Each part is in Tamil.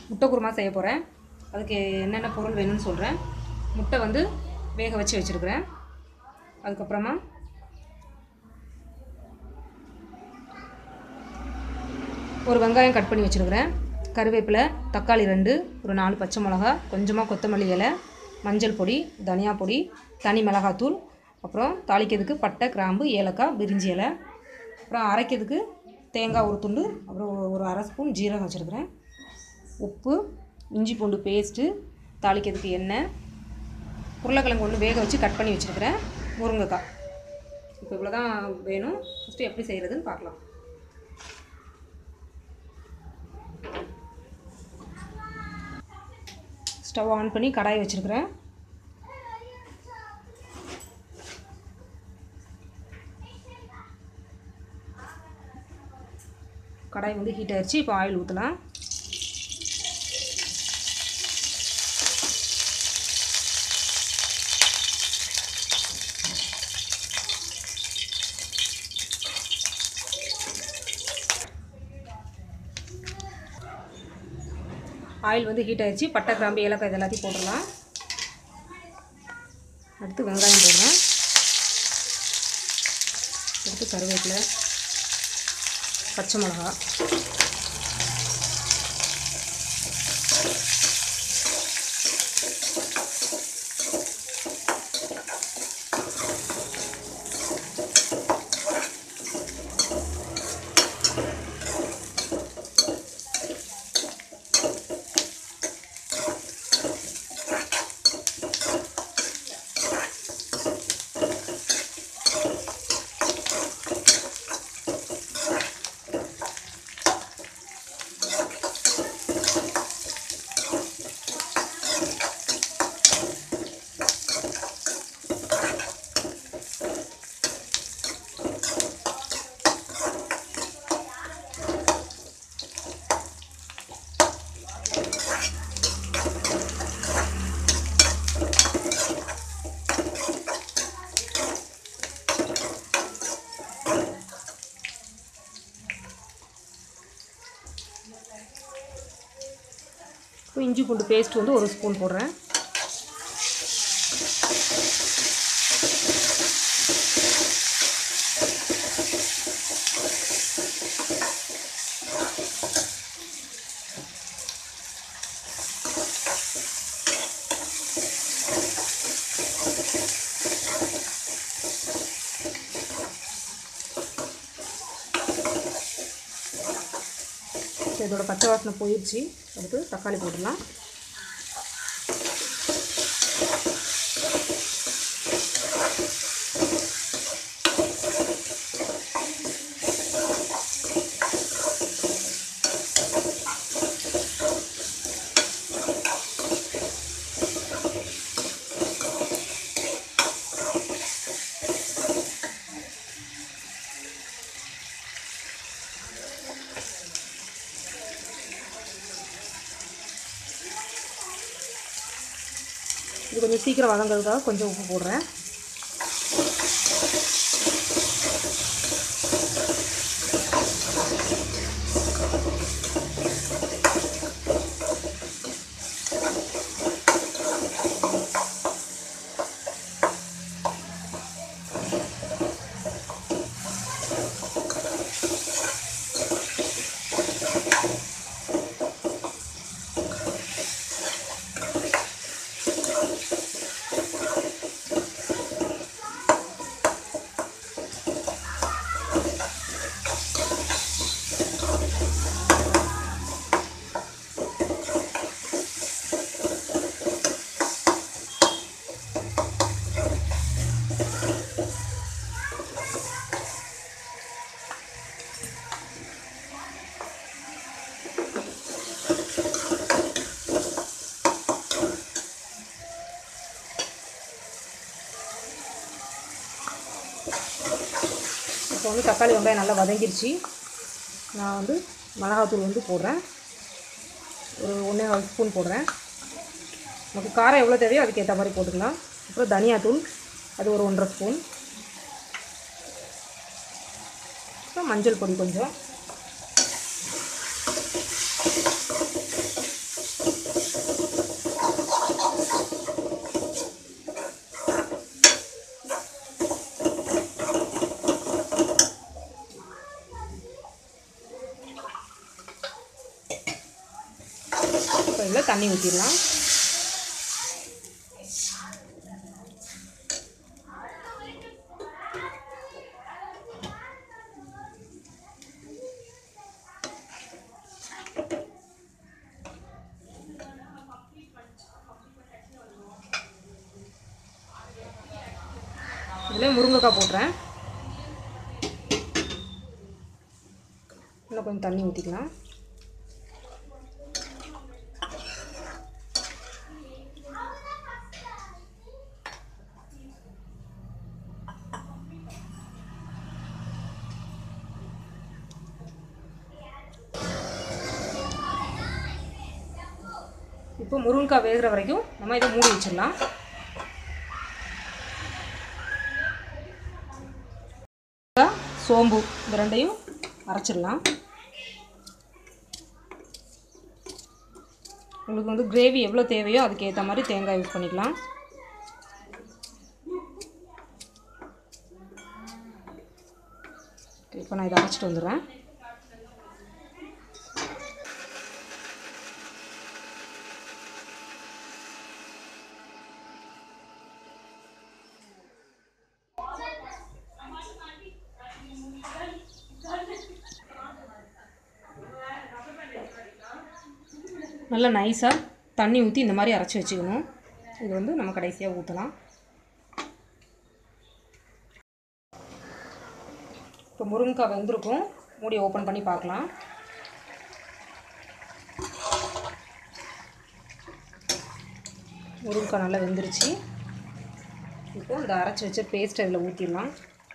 முட்டை குருமா செய்ய போகிறேன் அதுக்கு என்னென்ன பொருள் வேணும்னு சொல்கிறேன் முட்டை வந்து வேக வச்சு வச்சுருக்கிறேன் அதுக்கப்புறமா ஒரு வெங்காயம் கட் பண்ணி வச்சுருக்கிறேன் கருவேப்பிலை தக்காளி ரெண்டு ஒரு நாலு பச்சை மிளகா கொஞ்சமாக கொத்தமல்லி இலை மஞ்சள் பொடி தனியா பொடி தனி மிளகாத்தூள் அப்புறம் தாளிக்கிறதுக்கு பட்டை கிராம்பு ஏலக்காய் பிரிஞ்சி இலை அப்புறம் அரைக்கிறதுக்கு தேங்காய் ஒரு துண்டு அப்புறம் ஒரு- ஒரு அரை ஸ்பூன் ஜீரகம் வச்சுருக்கிறேன் உப்பு இஞ்சி பூண்டு பேஸ்ட்டு தாளிக்கிறதுக்கு எண்ணெய் உருளைக்கிழங்கு ஒன்று வேக வச்சு கட் பண்ணி வச்சுருக்கிறேன் முருங்கைக்காய் இப்போ இவ்வளோ தான் வேணும் ஃபஸ்ட்டு எப்படி செய்கிறதுன்னு பார்க்கலாம் ஸ்டவ் ஆன் பண்ணி கடாய் வச்சுருக்கிறேன் கடாய் வந்து ஹீட் ஆயிடுச்சு இப்போ ஆயில் ஊற்றலாம் ஆயில் வந்து ஹீட் ஆயிடுச்சு பட்டை கிராம்பு ஏலக்காய் இது எல்லாத்தையும் போட்டுடலாம் அடுத்து வெங்காயம் போடுறேன் அடுத்து கருவேப்பிலை பச்சை மிளகா இப்போ இஞ்சி பூண்டு பேஸ்ட் வந்து ஒரு ஸ்பூன் போடுறேன் இப்போ இதோட பச்சை வாசனை போயிடுச்சு அடுத்து தக்காளி போட்டுடலாம் இது கொஞ்சம் சீக்கிரம் வதங்கிறதுக்காக கொஞ்சம் உப்பு போடுறேன் இப்போ வந்து தக்காளி வெங்காயம் நல்லா வதங்கிருச்சு நான் வந்து மிளகாத்தூள் வந்து போடுறேன் ஒரு ஒன்றே கால் ஸ்பூன் போடுறேன் நமக்கு காரம் எவ்வளோ தேவையோ அதுக்கு ஏற்ற மாதிரி போட்டுக்கலாம் அப்புறம் தனியாத்தூள் அது ஒரு ஒன்றரை ஸ்பூன் அப்புறம் மஞ்சள் பொடி கொஞ்சம் இப்போ இதில் தண்ணி ஊற்றிடலாம் இதில் முருங்கைக்காய் போட்டுறேன் இன்னும் கொஞ்சம் தண்ணி ஊற்றிக்கலாம் இப்போ முருங்கைக்காய் வேகிற வரைக்கும் நம்ம இதை மூடி வச்சிடலாம் சோம்பு இந்த ரெண்டையும் அரைச்சிடலாம் உங்களுக்கு வந்து கிரேவி எவ்வளோ தேவையோ அதுக்கு ஏற்ற மாதிரி தேங்காய் யூஸ் பண்ணிக்கலாம் இப்போ நான் இதை அரைச்சிட்டு வந்துடுறேன் நல்லா நைஸாக தண்ணி ஊற்றி இந்த மாதிரி அரைச்சி வச்சுக்கணும் இது வந்து நம்ம கடைசியாக ஊற்றலாம் இப்போ முருங்கைக்காய் வெந்திருக்கும் மூடி ஓப்பன் பண்ணி பார்க்கலாம் முருங்கைக்காய் நல்லா வெந்துருச்சு இப்போ இந்த அரைச்சி வச்ச பேஸ்ட் அதில் ஊற்றிடலாம்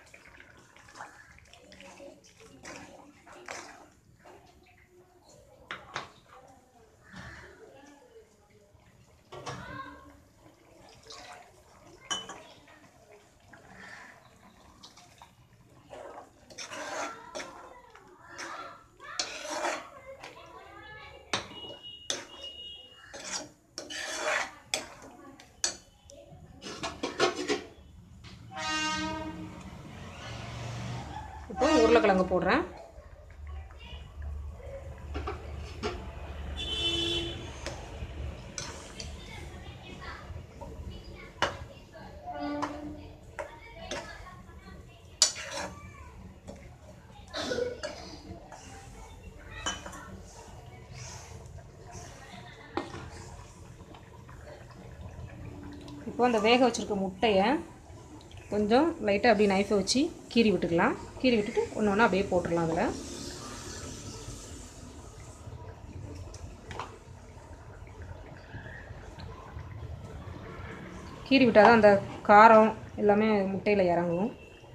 இப்போ உருளைக்கிழங்கு போடுறேன் இப்போ அந்த வேக வச்சுருக்க முட்டையை கொஞ்சம் லைட்டாக அப்படி நைஃபை வச்சு கீறி விட்டுக்கலாம் கீறி விட்டுட்டு ஒன்று ஒன்று அப்படியே போட்டுடலாம் அதில் கீறி விட்டால் தான் அந்த காரம் எல்லாமே முட்டையில் இறங்கும்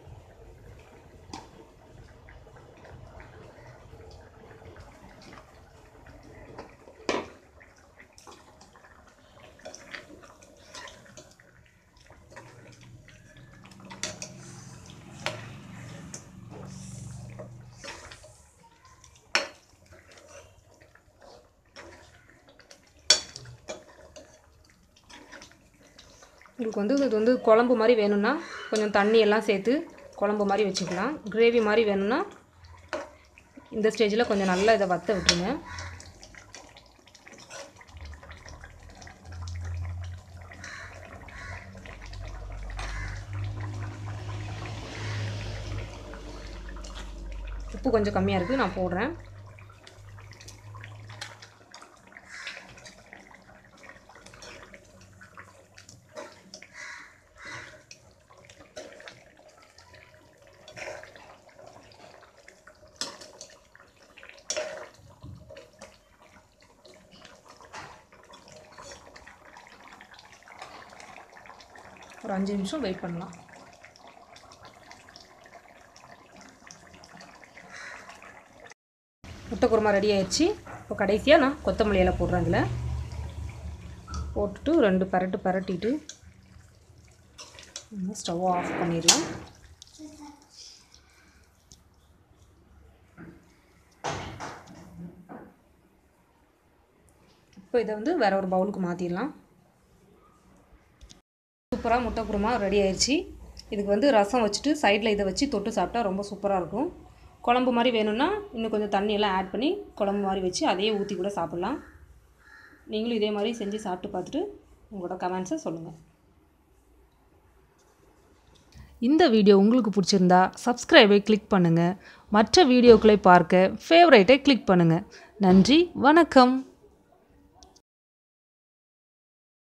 உங்களுக்கு வந்து இது வந்து குழம்பு மாதிரி வேணும்னா கொஞ்சம் தண்ணி எல்லாம் சேர்த்து குழம்பு மாதிரி வச்சுக்கலாம் கிரேவி மாதிரி வேணும்னா இந்த ஸ்டேஜில் கொஞ்சம் நல்லா இதை வற்ற விட்டுருங்க உப்பு கொஞ்சம் கம்மியாக இருக்குது நான் போடுறேன் ஒரு அஞ்சு நிமிஷம் வெயிட் பண்ணலாம் முட்டை குருமா ரெடி ஆயிடுச்சு இப்போ கடைசியாக நான் கொத்தமல்லி இலை போடுறேன் அதில் போட்டுட்டு ரெண்டு பரட்டு பரட்டிட்டு ஸ்டவ் ஆஃப் பண்ணிடலாம் இப்போ இதை வந்து வேற ஒரு பவுலுக்கு மாற்றிடலாம் சூப்பராக முட்டை குருமா ரெடி ஆயிடுச்சு இதுக்கு வந்து ரசம் வச்சுட்டு சைடில் இதை வச்சு தொட்டு சாப்பிட்டா ரொம்ப சூப்பராக இருக்கும் குழம்பு மாதிரி வேணும்னா இன்னும் கொஞ்சம் தண்ணியெல்லாம் ஆட் பண்ணி குழம்பு மாதிரி வச்சு அதையே ஊற்றி கூட சாப்பிட்லாம் நீங்களும் இதே மாதிரி செஞ்சு சாப்பிட்டு பார்த்துட்டு உங்களோட கமெண்ட்ஸை சொல்லுங்கள் இந்த வீடியோ உங்களுக்கு பிடிச்சிருந்தா சப்ஸ்கிரைபை கிளிக் பண்ணுங்கள் மற்ற வீடியோக்களை பார்க்க ஃபேவரைட்டை கிளிக் பண்ணுங்கள் நன்றி வணக்கம்